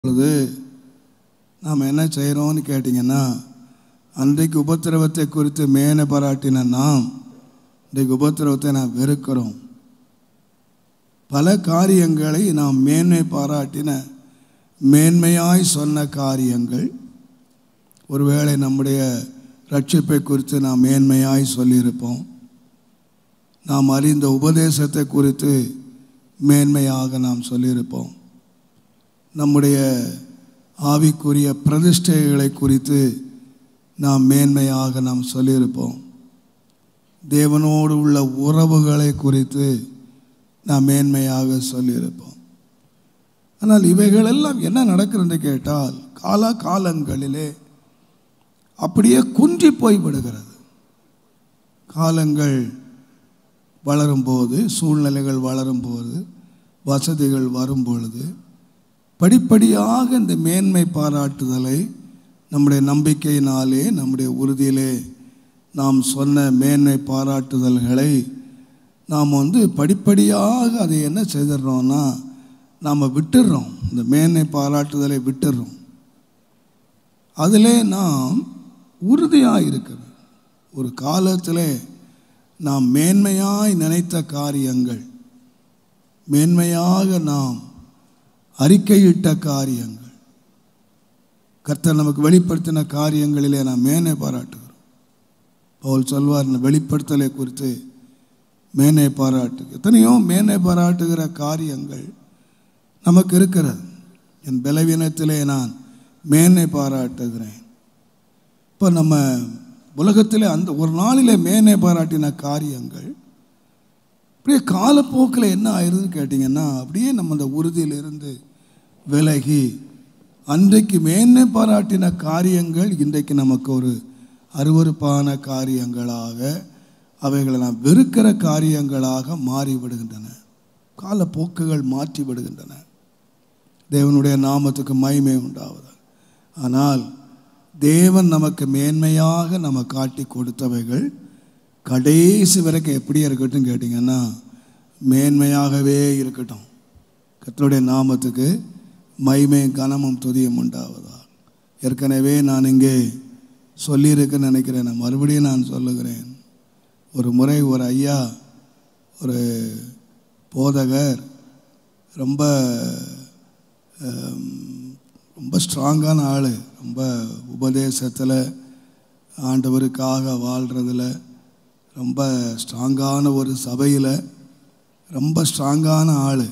பொழுது நாம் என்ன செய்கிறோம்னு கேட்டிங்கன்னா அன்றைக்கு உபத்திரவத்தை குறித்து மேன பாராட்டின நாம் இன்றைக்கு உபத்திரவத்தை நாம் வெறுக்கிறோம் பல காரியங்களை நாம் மேன்மை பாராட்டின மேன்மையாய் சொன்ன காரியங்கள் ஒருவேளை நம்முடைய ரட்சிப்பை குறித்து நாம் மேன்மையாய் சொல்லியிருப்போம் நாம் அறிந்த உபதேசத்தை குறித்து மேன்மையாக நாம் சொல்லியிருப்போம் நம்முடைய ஆவிக்குரிய பிரதிஷ்டைகளை குறித்து நாம் மேன்மையாக நாம் சொல்லியிருப்போம் தேவனோடு உள்ள உறவுகளை குறித்து நாம் மேன்மையாக சொல்லியிருப்போம் ஆனால் இவைகளெல்லாம் என்ன நடக்கிறது கேட்டால் கால காலங்களிலே அப்படியே குன்றி போய்விடுகிறது காலங்கள் வளரும்போது சூழ்நிலைகள் வளரும்போது வசதிகள் வரும் பொழுது படிப்படியாக இந்த மேன்மை பாராட்டுதலை நம்முடைய நம்பிக்கையினாலே நம்முடைய உறுதியிலே நாம் சொன்ன மேன்மை பாராட்டுதல்களை நாம் வந்து படிப்படியாக அதை என்ன செய்திடுறோம்னா நாம் விட்டுடுறோம் இந்த மேன்மை பாராட்டுதலை விட்டுடுறோம் அதிலே நாம் உறுதியாக இருக்கிறோம் ஒரு காலத்தில் நாம் மேன்மையாய் நினைத்த காரியங்கள் மேன்மையாக நாம் அறிக்கையிட்ட காரியங்கள் கர்த்தர் நமக்கு வெளிப்படுத்தின காரியங்களிலே நாம் மேனை பாராட்டுகிறோம் பவுல் சொல்வார் இந்த வெளிப்படுத்தலை குறித்து மேனை பாராட்டு எத்தனையோ மேனை பாராட்டுகிற காரியங்கள் நமக்கு இருக்கிறது என் பலவீனத்திலே நான் மேனை பாராட்டுகிறேன் இப்போ நம்ம உலகத்திலே அந்த ஒரு நாளிலே மேனை பாராட்டின காரியங்கள் அப்படியே காலப்போக்கில் என்ன ஆயிருதுன்னு கேட்டிங்கன்னா அப்படியே நம்ம அந்த உறுதியிலிருந்து விலகி அன்றைக்கு மேன்மை பாராட்டின காரியங்கள் இன்றைக்கு நமக்கு ஒரு அருவறுப்பான காரியங்களாக அவைகளை நாம் வெறுக்கிற காரியங்களாக மாறிவிடுகின்றன காலப்போக்குகள் மாற்றி விடுகின்றன தேவனுடைய நாமத்துக்கு மகிமை உண்டாவது ஆனால் தேவன் நமக்கு மேன்மையாக நம்ம காட்டி கொடுத்தவைகள் கடைசி வரைக்கும் எப்படி இருக்கட்டும் கேட்டிங்கன்னா மேன்மையாகவே இருக்கட்டும் கர்த்தருடைய நாமத்துக்கு மைமையும் கனமும் துதியும் உண்டாவதா ஏற்கனவே நான் இங்கே சொல்லியிருக்கேன்னு நினைக்கிறேன் நான் மறுபடியும் நான் சொல்லுகிறேன் ஒரு முறை ஒரு ஐயா ஒரு போதகர் ரொம்ப ரொம்ப ஸ்ட்ராங்கான ஆள் ரொம்ப உபதேசத்தில் ஆண்டவருக்காக வாழ்கிறதுல ரொம்ப ஸ்ட்ராங்கான ஒரு சபையில் ரொம்ப ஸ்ட்ராங்கான ஆள்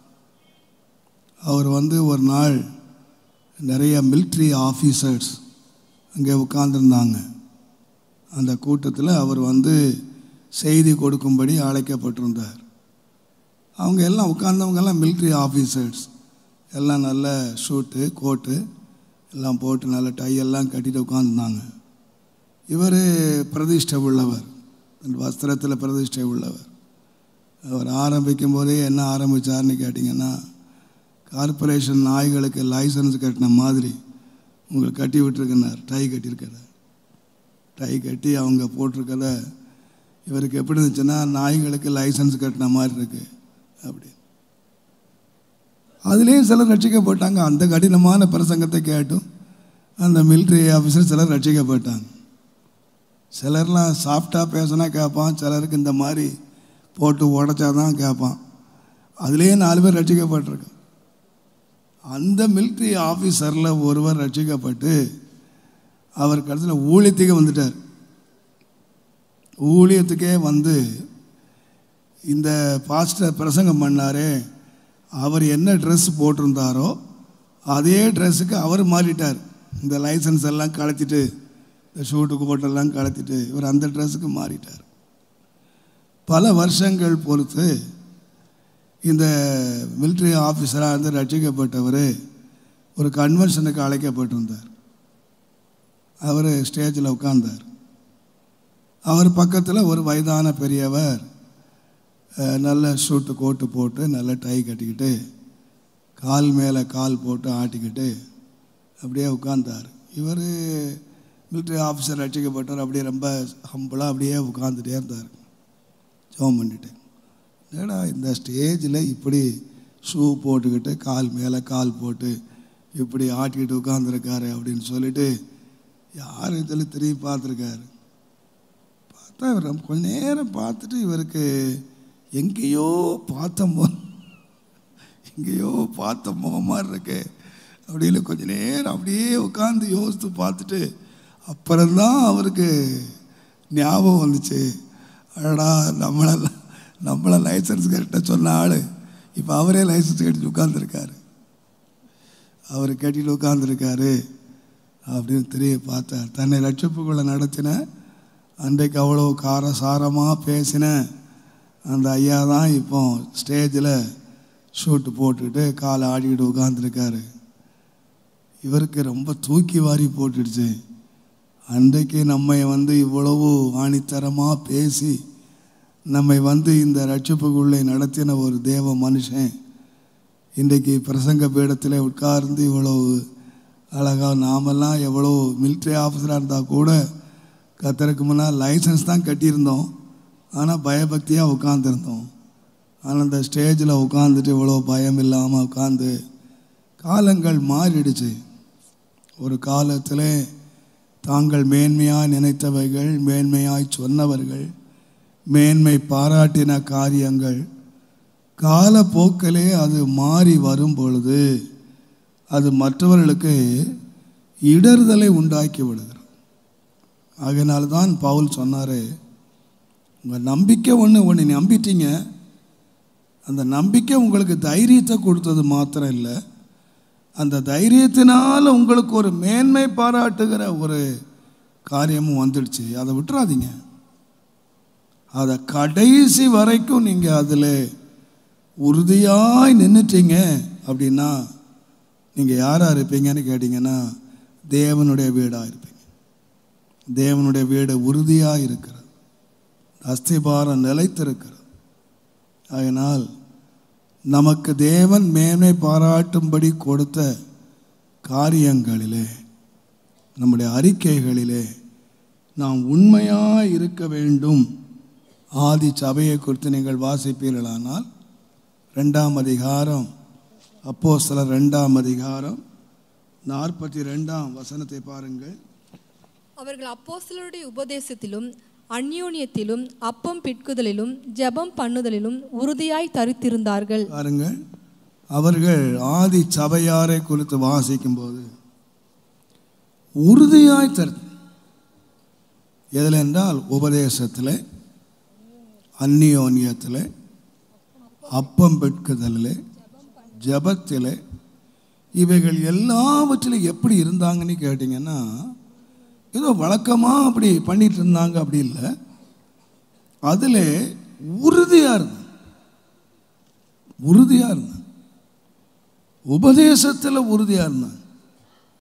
அவர் வந்து ஒரு நாள் நிறைய மிலிட்ரி ஆஃபீஸர்ஸ் அங்கே உட்கார்ந்துருந்தாங்க அந்த கூட்டத்தில் அவர் வந்து செய்தி கொடுக்கும்படி அழைக்கப்பட்டிருந்தார் அவங்க எல்லாம் உட்கார்ந்தவங்கெல்லாம் மிலிட்ரி ஆஃபீஸர்ஸ் எல்லாம் நல்ல ஷூட்டு கோட்டு எல்லாம் போட்டு நல்ல டையெல்லாம் கட்டிட்டு உட்காந்துருந்தாங்க இவர் பிரதிஷ்டை உள்ளவர் வஸ்திரத்தில் பிரதிஷ்டை உள்ளவர் அவர் ஆரம்பிக்கும் போதே என்ன ஆரம்பித்தார்னு கேட்டிங்கன்னா கார்பரேஷன் நாய்களுக்கு லைசன்ஸ் கட்டின மாதிரி உங்களுக்கு கட்டி விட்டுருக்கனார் டை கட்டியிருக்கிறத டை கட்டி அவங்க போட்டிருக்கத இவருக்கு எப்படி இருந்துச்சுன்னா நாய்களுக்கு லைசன்ஸ் கட்டின மாதிரி இருக்கு அப்படி அதுலேயும் சிலர் ரட்சிக்கப்பட்டாங்க அந்த கடினமான பிரசங்கத்தை கேட்டும் அந்த மிலிட்ரி ஆஃபீஸர் சிலர் ரட்சிக்கப்பட்டாங்க சிலர்லாம் சாஃப்டாக பேசினா கேட்பான் சிலருக்கு இந்த மாதிரி போட்டு உடச்சா தான் கேட்பான் அதுலேயே நாலு பேர் ரட்சிக்கப்பட்டிருக்கு அந்த மிலிட்ரி ஆஃபீஸரில் ஒருவர் ரட்சிக்கப்பட்டு அவர் கடைசியில் ஊழியத்துக்கே வந்துட்டார் ஊழியத்துக்கே வந்து இந்த பாஸ்டர் பிரசங்கம் பண்ணாரே அவர் என்ன ட்ரெஸ் போட்டிருந்தாரோ அதே ட்ரெஸ்ஸுக்கு அவர் மாறிட்டார் இந்த லைசன்ஸ் எல்லாம் கலத்திட்டு இந்த ஷூட்டு கோட்டெல்லாம் கலத்திட்டு இவர் அந்த ட்ரெஸ்ஸுக்கு மாறிட்டார் பல வருஷங்கள் பொறுத்து இந்த மிலிட்ரி ஆஃபீஸராக இருந்து ரட்சிக்கப்பட்டவர் ஒரு கன்வென்ஷனுக்கு அழைக்கப்பட்டிருந்தார் அவர் ஸ்டேஜில் உட்கார்ந்தார் அவர் பக்கத்தில் ஒரு வயதான பெரியவர் நல்ல ஷூட்டு கோட்டு போட்டு நல்ல டை கட்டிக்கிட்டு கால் மேலே கால் போட்டு ஆட்டிக்கிட்டு அப்படியே உட்கார்ந்தார் இவர் மிலிட்ரி ஆஃபீஸர் ரட்சிக்கப்பட்டவர் அப்படியே ரொம்ப ஹம்பிளாக அப்படியே உட்காந்துட்டே இருந்தார் ஜோம் பண்ணிட்டு ஏடா இந்த ஸ்டேஜில் இப்படி ஷூ போட்டுக்கிட்டு கால் மேலே கால் போட்டு இப்படி ஆட்டிக்கிட்டு உட்காந்துருக்காரு அப்படின்னு சொல்லிட்டு யாரும் சொல்லி திரும்பி பார்த்துருக்காரு பார்த்தா இவர் ரொம்ப- கொஞ்ச நேரம் பார்த்துட்டு இவருக்கு எங்கேயோ பார்த்த மோ எங்கேயோ பார்த்த முகம் மாதிரி இருக்கு அப்படின்னு கொஞ்ச நேரம் அப்படியே உட்காந்து யோசித்து பார்த்துட்டு அப்புறம்தான் அவருக்கு ஞாபகம் வந்துச்சு அடடா நம்மளை நம்மளை லைசன்ஸ் கட்ட சொன்ன ஆள் இப்போ அவரே லைசன்ஸ் கட்டிட்டு உட்காந்துருக்காரு அவர் கட்டிட்டு உட்காந்துருக்காரு அப்படின்னு திரும்பி பார்த்தார் தன்னை ரட்சிப்புக்குள்ளே நடத்தின அன்றைக்கு அவ்வளோ காரசாரமாக பேசின அந்த ஐயா தான் இப்போ ஸ்டேஜில் ஷூட்டு போட்டுக்கிட்டு காலை ஆடிக்கிட்டு உட்காந்துருக்காரு இவருக்கு ரொம்ப தூக்கி வாரி போட்டுடுச்சு அன்றைக்கு நம்மை வந்து இவ்வளவு ஆணித்தரமாக பேசி நம்மை வந்து இந்த ரட்சிப்புக்குள்ளே நடத்தின ஒரு தேவ மனுஷன் இன்றைக்கு பிரசங்க பீடத்தில் உட்கார்ந்து இவ்வளவு அழகாக நாமெல்லாம் எவ்வளோ மிலிட்ரி ஆஃபீஸராக இருந்தால் கூட கத்தருக்கு முன்னால் லைசன்ஸ் தான் கட்டியிருந்தோம் ஆனால் பயபக்தியாக உட்காந்துருந்தோம் ஆனால் அந்த ஸ்டேஜில் உட்காந்துட்டு இவ்வளோ பயம் இல்லாமல் உட்காந்து காலங்கள் மாறிடுச்சு ஒரு காலத்தில் தாங்கள் மேன்மையாய் நினைத்தவைகள் மேன்மையாய் சொன்னவர்கள் மேன்மை பாராட்டின காரியங்கள் காலப்போக்கிலே அது மாறி வரும் பொழுது அது மற்றவர்களுக்கு இடர்தலை உண்டாக்கி விடுகிறது ஆகையினால தான் பவுல் சொன்னார் உங்கள் நம்பிக்கை ஒன்று ஒன்று நம்பிட்டீங்க அந்த நம்பிக்கை உங்களுக்கு தைரியத்தை கொடுத்தது மாத்திரம் இல்லை அந்த தைரியத்தினால உங்களுக்கு ஒரு மேன்மை பாராட்டுகிற ஒரு காரியமும் வந்துடுச்சு அதை விட்டுறாதீங்க அதை கடைசி வரைக்கும் நீங்கள் அதில் உறுதியாய் நின்றுட்டீங்க அப்படின்னா நீங்கள் யாராக இருப்பீங்கன்னு கேட்டிங்கன்னா தேவனுடைய வீடாக இருப்பீங்க தேவனுடைய வீடு உறுதியாக இருக்கிறது அஸ்திபாரம் நிலைத்திருக்கிறது அதனால் நமக்கு தேவன் மேன்மை பாராட்டும்படி கொடுத்த காரியங்களிலே நம்முடைய அறிக்கைகளிலே நாம் உண்மையாக இருக்க வேண்டும் ஆதி சபையை குறித்து நீங்கள் வாசிப்பீர்களானால் ரெண்டாம் அதிகாரம் அப்போ சில ரெண்டாம் அதிகாரம் நாற்பத்தி ரெண்டாம் வசனத்தை பாருங்கள் அவர்கள் அப்போஸ்தலருடைய உபதேசத்திலும் அந்யோன்யத்திலும் அப்பம் பிட்குதலிலும் ஜெபம் பண்ணுதலிலும் உறுதியாய் தரித்திருந்தார்கள் பாருங்கள் அவர்கள் ஆதி சபையாரை குறித்து வாசிக்கும்போது உறுதியாய் தரு எதில் என்றால் உபதேசத்தில் அந்நியோன்யத்தில் அப்பம் பெட்குதலில் ஜபத்தில் இவைகள் எல்லாவற்றிலும் எப்படி இருந்தாங்கன்னு கேட்டிங்கன்னா ஏதோ வழக்கமாக அப்படி பண்ணிட்டு இருந்தாங்க அப்படி இல்லை அதில் உறுதியாக இருந்தாங்க உறுதியாக இருந்தாங்க உபதேசத்தில் உறுதியாக இருந்தாங்க